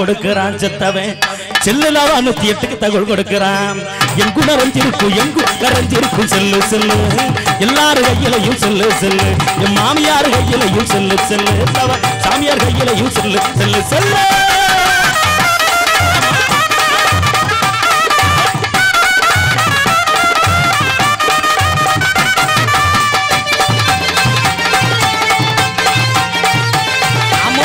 கொடுக்கிறான் செத்தவன் செல்லுல நூத்தி எட்டுக்கு தகவல் கொடுக்கிறான் எங்கு நிறைஞ்சிருக்கும் எங்கு நிறைஞ்சிருக்கும் செல்லு செல்லு எல்லாரு கையிலையும் செல்லு செல்லு என் மாமியார் கையிலையும் செல்லு செல்லு தவ சாமியார் கையிலையும் செல்லு செல்லு செல்லு ஆமோ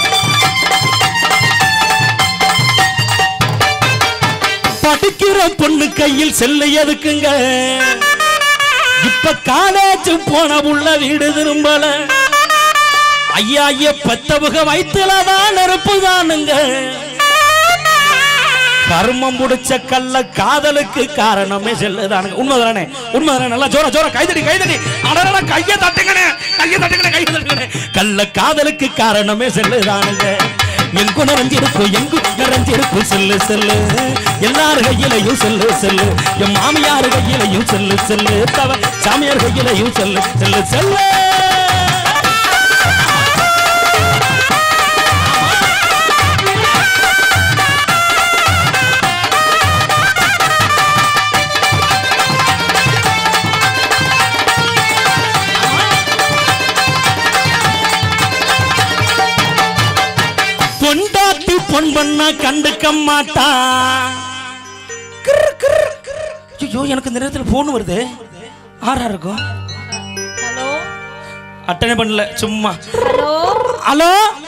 படிக்கிற பொண்ணு கையில் செல்லு எதுக்குங்க இப்ப காலேஜ் போன உள்ள வீடு திரும்பல ஐயா ஐய பெத்தவுக வயிற்றுலதான் நெருப்புதானுங்க கர்மம் முடிச்ச கள்ள காதலுக்கு காரணமே செல்லுதானுங்க உண்மைதானே உண்மைதானே நல்லா ஜோர ஜோர கைதடி கைதடி அடடா கைய தட்டுங்கனே கைய தட்டுங்கனே கைய தட்டுங்கனே கள்ள காதலுக்கு காரணமே செல்லுதானுங்க எங்கு நிறைஞ்சிருக்கும் எங்கு நிறைஞ்சிருக்கும் செல்லு செல்லு எல்லார் கையிலையும் செல்லு செல்லு என் மாமியார் கையிலையும் செல்லு செல்லு தவ சாமியார் கையிலையும் செல்லு செல்லு செல்லு பொண்டாட்டி பொன் பண்ணா கண்டுக்க மாட்டா கிறு, கிறு, கிறு. ஐயோ எனக்கு இந்த நேரத்தில் போன் வருது ஆறா இருக்கும் ஹலோ அட்டனை பண்ணல சும்மா ஹலோ ஹலோ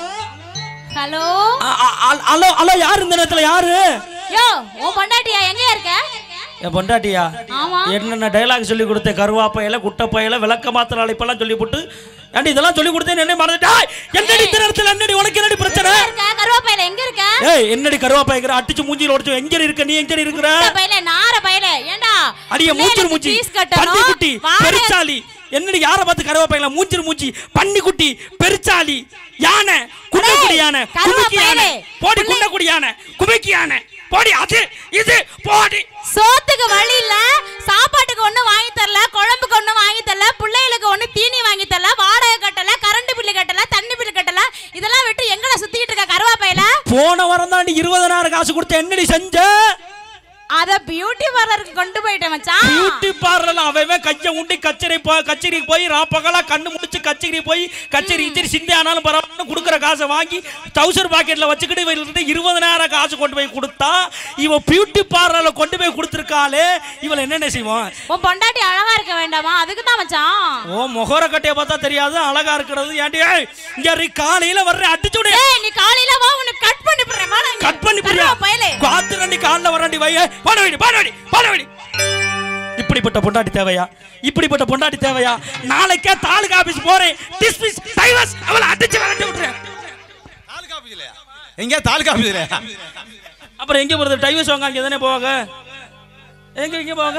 ஹலோ அ- அ- அ- ஹலோ ஹலோ யார் இந்த நேரத்தில் யாரு யோ உன் பொண்டாட்டியா எங்க இருக்க என் பொண்டாட்டியா ஆமா என்னென்ன டைலாக் சொல்லி கொடுத்தேன் கருவாப்பையில குட்டப்பையில விளக்க மாத்திர அழைப்பெல்லாம் சொல்லி போட்டு ஏன்டி இதெல்லாம் சொல்லி கொடுத்தேன் என்ன மறந்துட்டா என்னடி இந்த நேரத்தில் என்னடி உனக்கு என்னடி பிரச்சனை எங்க இருக்க கருவாப்பையில எங்க இருக்க ஏய் என்னடி கருவாப்பாய்க்கிற அடிச்சு மூஞ்சில உடைச்சு எங்க இருக்க நீ எங்க இருக்கிற இந்த பையல நார பையல ஏண்டா அடிய மூச்சிரு பிள்ளைகளுக்கு மூச்சி fees கட்டணும். பன்னி குட்டி வாடகை- பெருச்சாலி என்னடி யார பார்த்து கருவாப்பாய்ங்களா மூச்சிரு மூச்சி பன்னி குட்டி பெருச்சாலி யானை குண்டக்குடி யானை கருவா குமிக்கி யானை பயலே. போடி குண்டக்குடி யானை குமிக்கி யானை போடி அது இது போடி சோத்துக்கு வழி இல்ல சாப்பாட்டுக்கு ஒண்ணு வாங்கி தரல குழம்புக்கு ஒண்ணு வாங்கி தரல பிள்ளைகளுக்கு ஒண்ணு தீனி வாங்கி தரல வாடகை கட்டல கரண்ட் பில்லு கட்டல தண்ணி பில்லு கட்டல இதெல்லாம் விட்டு எங்கட சுத்திக்கிட்டு இருக்க கருவாப்பையில போன வாரம் தாண்டி இருபதனாயிரம் காசு கொடுத்த என்னடி செஞ்ச அத பியூட்டி பார்லருக்கு கொண்டு போயிட்டேன் மச்சான் பியூட்டி பார்லர் அவன் கைய உண்டி கச்சேரி போ கச்சேரிக்கு போய் ராப்பகலா கண்ணு முடிச்சு கச்சேரி போய் கச்சேரி இச்சேரி சிந்தி ஆனாலும் பரவாயில்ல கொடுக்குற காசை வாங்கி தௌசண்ட் பாக்கெட்ல வச்சுக்கிட்டு இவர்கிட்ட இருபதனாயிரம் காசு கொண்டு போய் கொடுத்தா இவன் பியூட்டி பார்லர்ல கொண்டு போய் கொடுத்துருக்காளே இவளை என்னென்ன செய்வான் உன் பொண்டாட்டி அழகா இருக்க வேண்டாமா அதுக்கு தான் மச்சான் ஓ முகர கட்டையை பார்த்தா தெரியாது அழகா இருக்கிறது ஏன்டி ஏய், இங்க இரு, காலையில வர்ற அடிச்சு விடு ஏய் நீ காலையில வா உனக்கு கட் பண்ணி போடுறேன் வாடா இங்க. கட் பண்ணி புரியா கருவா பயலே காத்து ரெண்டி காலில் வராண்டி வைய பாடவேடி பாடவேடி பாடவேடி இப்படிப்பட்ட பொண்டாட்டி தேவையா இப்படிப்பட்ட பொண்டாட்டி தேவையா நாளைக்கே தாலுகா ஆபீஸ் போறேன் டிஸ்மிஸ் டைவர்ஸ் அவளை அடிச்சு விரட்டி விட்டுறேன் தாலுகா ஆபீஸ்லயா எங்க தாலுகா ஆபீஸ்லயா அப்புறம் எங்க போறது டைவர்ஸ் வாங்க அங்கே தானே போவாங்க எங்க எங்க போவாங்க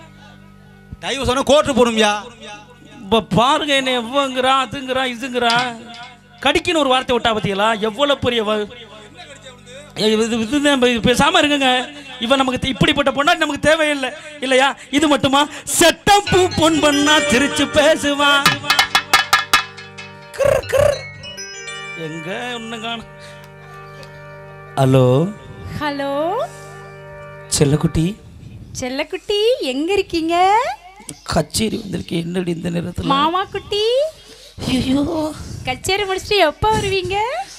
டைவ் சொன்னா கோர்ட்டு போகணும்யா இப்போ பாருங்க என்ன எவ்வளோங்கிறான் அதுங்கிறான் இதுங்கிறான் கடிக்குன்னு ஒரு வார்த்தை விட்டா பார்த்தீங்களா எவ்வளோ பெரிய வ- ஏய், இது இதுதான் இப்ப இது பேசாம இருங்க இவன் நமக்கு தே- இப்படிப்பட்ட பொண்ணாட்டி நமக்கு தேவையில்லை இல்லையா இது மட்டுமா செட்டம் பூ பொன் பண்ணா சிரிச்சு பேசுவான் கிறு, கிறு. எங்க ஒண்ணு காணும் ஹலோ ஹலோ செல்லக்குட்டி செல்லக்குட்டி எங்க இருக்கீங்க கச்சேரி வந்திருக்கேன் என்னடி இந்த நேரத்தில் மாமா குட்டி ஐயோ கச்சேரி முடிச்சுட்டு எப்போ வருவீங்க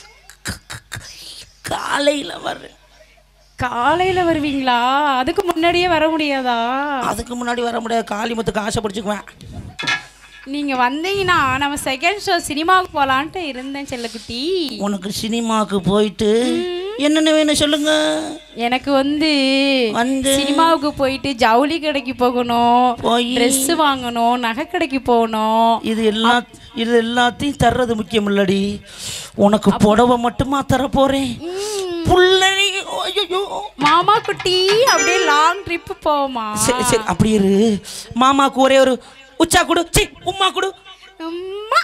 காலையில் வர்றேன் காலையில வருவீங்களா அதுக்கு முன்னாடியே வர முடியாதா அதுக்கு முன்னாடி வர முடியாது காளிமத்துக்கு ஆசைப்படிச்சுக்குவேன் நீங்க வந்தீங்கன்னா நம்ம செகண்ட் ஷோ சினிமாவுக்கு போலான்ட்டு இருந்தேன் செல்லக்குட்டி உனக்கு சினிமாவுக்கு போயிட்டு என்னென்ன வேணும் சொல்லுங்க எனக்கு வந்து வந்து சினிமாவுக்கு போயிட்டு ஜவுளி கடைக்கு போகணும் போய் Dress வாங்கணும் நகை கடைக்கு போகணும் இது எல்லா இது எல்லாத்தையும் தர்றது முக்கியம் இல்லடி உனக்கு புடவை மட்டுமா தர போறேன் புள்ளை ஐயோ மாமா குட்டி அப்படியே லாங் ட்ரிப் போவோமா சரி சரி அப்படி இரு மாமாக்கு ஒரே ஒரு உச்சா கொடு சி உம்மா கொடு அம்மா.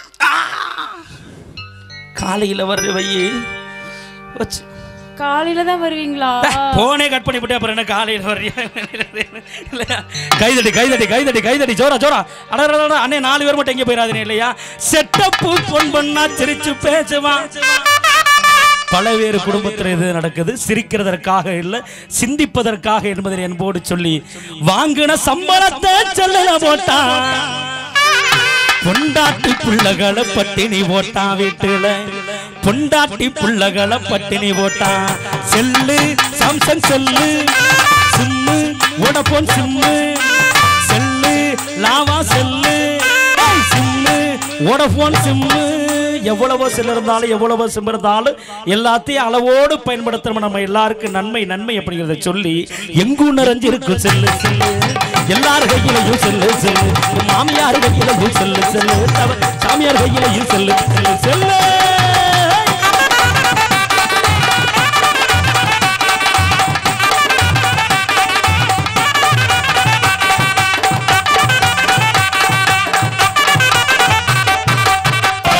காலையில் வர்ற வையி வச்சு காலையில தான் வருவீங்களா போனே கட் பண்ணி விட்டு அப்புறம் என்ன காலையில் வர்றியா இல்லையா கைதடி கைதடி கைதடி கைதடி ஜோரா ஜோரா அடடா அண்ணே நாலு பேர் மட்டும் எங்கே போயிடாதீங்க இல்லையா செட்டப்பு பொன் பண்ணா சிரிச்சு பேசுவான் பலவேறு குடும்பத்தில் இது நடக்குது சிரிக்கிறதற்காக இல்லை சிந்திப்பதற்காக என்பதை என்போடு சொல்லி வாங்கின சம்பளத்தை செல்லுல போட்டான் பொண்டாட்டி புள்ளகளை பட்டினி போட்டான் வீட்டுல பொண்டாட்டி புள்ளகளை பட்டினி போட்டான் cell Samsung cell SIM Vodafone SIM cell Lava cell ஏய், சிம்மு வோடபோன் சிம்மு எவ்வளவோ சிம் இருந்தாலும் எவ்வளவோ சிம் இருந்தாலும் எல்லாத்தையும் அளவோடு பயன்படுத்தணும் நம்ம எல்லாருக்கும் நன்மை நன்மை அப்படிங்கிறத சொல்லி எங்கும் நிறைஞ்சிருக்கும் செல்லு செல்லு எல்லார் கையிலையும் செல்லு செல்லு மாமியார் கையிலையும் செல்லு செல்லு சாமியார் கையிலையும் செல்லு செல்லு செல்லு